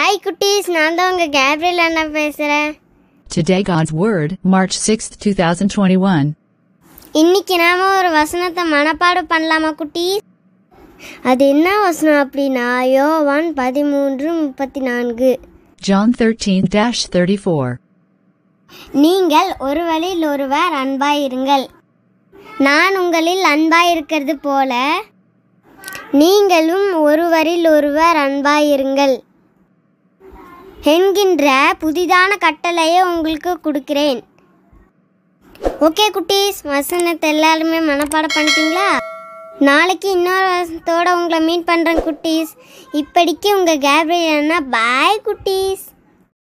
Hi குட்டீஸ் நான் தான் உங்கள் கேப்ரியல் அண்ணா பேசுகிறேன் Today God's Word, March 6th, 2021. இன்னைக்கு நாம ஒரு வசனத்தை மனப்பாடம் பண்ணலாமா குட்டீஸ் அது என்ன வசனம் அப்படின்னா யோவான் பதிமூன்று முப்பத்தி நான்கு John 13 34. நீங்கள் ஒரு வழியில் ஒருவர் அன்பாயிருங்கள் நான் உங்களில் அன்பாயிருக்கிறது போல நீங்களும் ஒருவரில் ஒருவர் அன்பாயிருங்கள் என்கின்ற புதிதான கட்டளையை உங்களுக்கு கொடுக்கிறேன் ஓகே குட்டீஸ் வசனத்தை எல்லாருமே மனப்பாடம் பண்ணிட்டீங்களா நாளைக்கு இன்னொரு வசனத்தோட உங்களை மீட் பண்ணுறேன் குட்டீஸ் இப்படிக்கு உங்கள் கேப்ரியல் பாய் குட்டீஸ்